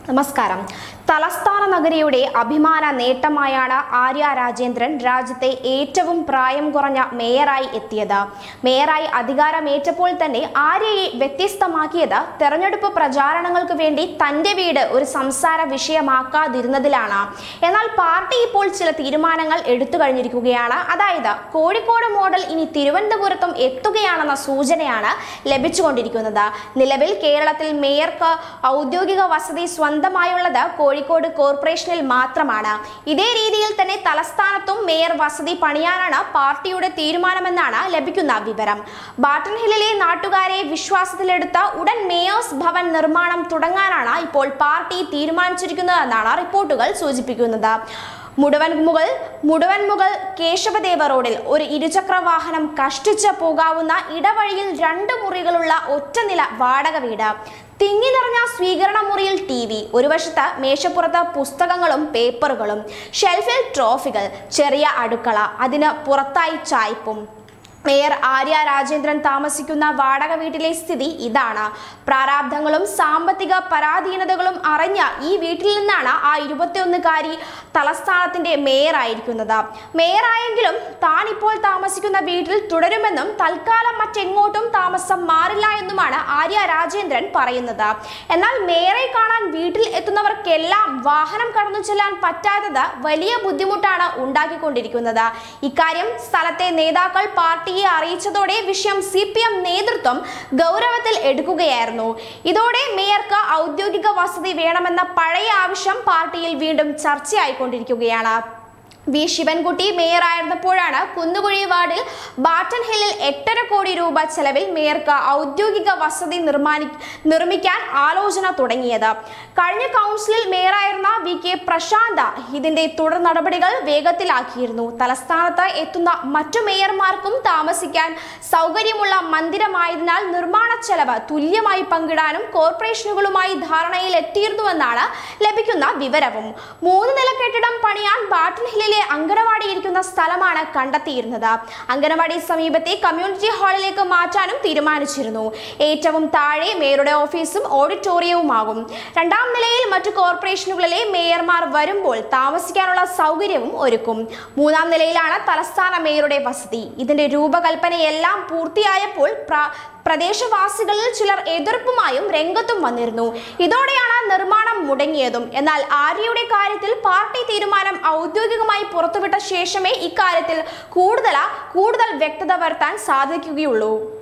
നമസ്കാരം തലസ്ഥാന നഗരിയുടെ അഭിമാന നേട്ടമായാണ് ആര്യ രാജേന്ദ്രൻ രാജ്യത്തെ ഏറ്റവും പ്രായം കുറഞ്ഞ മേയറായി എത്തിയത് മേയറായി അധികാരമേറ്റപ്പോൾ തന്നെ ആര്യയെ വ്യത്യസ്തമാക്കിയത് തെരഞ്ഞെടുപ്പ് പ്രചാരണങ്ങൾക്ക് വേണ്ടി തന്റെ വീട് ഒരു സംസാര വിഷയമാക്കാതിരുന്നതിലാണ് എന്നാൽ പാർട്ടി ഇപ്പോൾ ചില തീരുമാനങ്ങൾ എടുത്തു കഴിഞ്ഞിരിക്കുകയാണ് അതായത് കോഴിക്കോട് മോഡൽ ഇനി തിരുവനന്തപുരത്തും എത്തുകയാണെന്ന സൂചനയാണ് ലഭിച്ചുകൊണ്ടിരിക്കുന്നത് നിലവിൽ കേരളത്തിൽ മേയർക്ക് ഔദ്യോഗിക വസതി സ്വന്തമായുള്ളത് കോഴിക്കോട് കോർപ്പറേഷനിൽ മാത്രമാണ് ഇതേ രീതിയിൽ തന്നെ തലസ്ഥാനത്തും മേയർ വസതി പണിയാനാണ് പാർട്ടിയുടെ തീരുമാനമെന്നാണ് ലഭിക്കുന്ന വിവരം ബാട്ടൺ ഹില്ലിലെ നാട്ടുകാരെ വിശ്വാസത്തിലെടുത്ത ഉടൻ മേയേഴ്സ് ഭവൻ നിർമ്മാണം തുടങ്ങാനാണ് ഇപ്പോൾ പാർട്ടി തീരുമാനിച്ചിരിക്കുന്നതെന്നാണ് റിപ്പോർട്ടുകൾ സൂചിപ്പിക്കുന്നത് മുടുവൻ മുകൾ മുടുവൻ മുകൾ കേശവദേവ റോഡിൽ ഒരു ഇരുചക്ര വാഹനം കഷ്ടിച്ച് പോകാവുന്ന ഇടവഴിയിൽ രണ്ട് മുറികളുള്ള ഒറ്റനില വാടക വീട് തിങ്ങി നിറഞ്ഞ സ്വീകരണ മുറിയിൽ ടി വി ഒരു വശത്ത് മേശപ്പുറത്ത് പുസ്തകങ്ങളും പേപ്പറുകളും ഷെൽഫിൽ ട്രോഫികൾ ചെറിയ അടുക്കള അതിന് പുറത്തായി ചായ്പും മേയർ ആര്യ രാജേന്ദ്രൻ താമസിക്കുന്ന വാടക വീട്ടിലെ സ്ഥിതി ഇതാണ് പ്രാരാബ്ധങ്ങളും സാമ്പത്തിക പരാധീനതകളും അറിഞ്ഞ ഈ വീട്ടിൽ നിന്നാണ് ആ ഇരുപത്തിയൊന്നുകാരി തലസ്ഥാനത്തിന്റെ മേയർ ആയിരിക്കുന്നത് മേയറായെങ്കിലും താൻ ഇപ്പോൾ താമസിക്കുന്ന വീട്ടിൽ തുടരുമെന്നും തൽക്കാലം മറ്റെങ്ങോട്ടും താമസം മാറില്ല എന്നുമാണ് ആര്യ രാജേന്ദ്രൻ പറയുന്നത് എന്നാൽ മേയറെ കാണാൻ വീട്ടിൽ എത്തുന്നവർക്കെല്ലാം വാഹനം കടന്നു ചെല്ലാൻ പറ്റാത്തത് വലിയ ബുദ്ധിമുട്ടാണ് ഉണ്ടാക്കിക്കൊണ്ടിരിക്കുന്നത് ഇക്കാര്യം സ്ഥലത്തെ നേതാക്കൾ പാർട്ടിയെ അറിയിച്ചതോടെ വിഷയം സി പി എം നേതൃത്വം ഗൗരവത്തിൽ എടുക്കുകയായിരുന്നു ഇതോടെ മേയർക്ക് ഔദ്യോഗിക വസതി വേണമെന്ന പഴയ ആവശ്യം പാർട്ടിയിൽ വീണ്ടും ചർച്ചയായിക്കൊണ്ടിരിക്കുകയാണ് വി ശിവൻകുട്ടി മേയറായിരുന്നപ്പോഴാണ് കുന്നുകുഴി വാർഡിൽ ബാട്ടൺ ഹില്ലിൽ എട്ടര കോടി രൂപ ചെലവിൽ മേയർക്ക് ഔദ്യോഗിക വസതി നിർമ്മാണി നിർമ്മിക്കാൻ ആലോചന തുടങ്ങിയത് കഴിഞ്ഞ കൗൺസിലിൽ മേയറായിരുന്ന വി കെ പ്രശാന്ത ഇതിന്റെ തുടർ നടപടികൾ വേഗത്തിലാക്കിയിരുന്നു തലസ്ഥാനത്ത് എത്തുന്ന മറ്റു മേയർമാർക്കും താമസിക്കാൻ സൗകര്യമുള്ള മന്ദിരമായതിനാൽ നിർമ്മാണ ചെലവ് തുല്യമായി പങ്കിടാനും കോർപ്പറേഷനുകളുമായി ധാരണയിൽ എത്തിയിരുന്നുവെന്നാണ് ലഭിക്കുന്ന വിവരവും മൂന്ന് നില കെട്ടിടം പണിയാൻ ബാട്ടൺ ഹില്ലിലെ അങ്കനവാടി ഇരിക്കുന്ന സ്ഥലമാണ് കണ്ടെത്തിയിരുന്നത് അങ്കനവാടി സമീപത്തെ കമ്മ്യൂണിറ്റി ഹാളിലേക്ക് മാറ്റാനും തീരുമാനിച്ചിരുന്നു ഏറ്റവും താഴെ മേയറുടെ ഓഫീസും ഓഡിറ്റോറിയവുമാകും രണ്ടാം നിലയിൽ മറ്റു കോർപ്പറേഷനുകളിലെ മേയർമാർ വരുമ്പോൾ താമസിക്കാനുള്ള സൗകര്യവും ഒരുക്കും മൂന്നാം നിലയിലാണ് തലസ്ഥാന മേയറുടെ വസതി ഇതിന്റെ രൂപകൽപ്പനയെല്ലാം പൂർത്തിയായപ്പോൾ പ്ര- പ്രദേശവാസികളിൽ ചിലർ എതിർപ്പുമായും രംഗത്തും വന്നിരുന്നു ഇതോടെയാണ് നിർമ്മാണം മുടങ്ങിയതും എന്നാൽ ആര്യയുടെ കാര്യത്തിൽ പാർട്ടി തീരുമാനം ഔദ്യോഗികമായി പുറത്തുവിട്ട ശേഷമേ ഇക്കാര്യത്തിൽ കൂടുതൽ കൂടുതൽ വ്യക്തത വരുത്താൻ സാധിക്കുകയുള്ളൂ